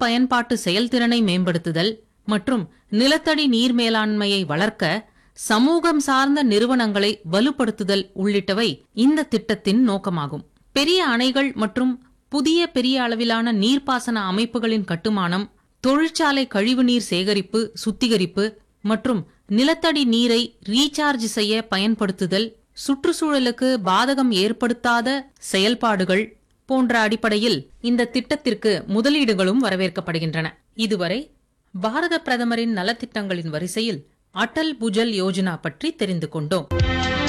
பயன்பாட்டு செயல்திறனை மேம்படுத்துதல் மற்றும் நிலத்தடி நீர் மேலாண்மையை வளர்க்க சமூகம் சார்ந்த நிறுவனங்களை வலுப்படுத்துதல் உள்ளிட்டவை இந்த திட்டத்தின் நோக்கமாகும் பெரிய அணைகள் மற்றும் புதிய பெரிய அளவிலான நீர்ப்பாசன அமைப்புகளின் கட்டுமானம் தொழிற்சாலை கழிவுநீர் சேகரிப்பு சுத்திகரிப்பு மற்றும் நிலத்தடி நீரை ரீசார்ஜ் செய்ய பயன்படுத்துதல் சுற்றுச்சூழலுக்கு பாதகம் ஏற்படுத்தாத செயல்பாடுகள் போன்ற அடிப்படையில் இந்த திட்டத்திற்கு முதலீடுகளும் வரவேற்கப்படுகின்றன இதுவரை பாரத பிரதமரின் நலத்திட்டங்களின் வரிசையில் அடல் புஜல் யோஜனா பற்றி தெரிந்து கொண்டோம்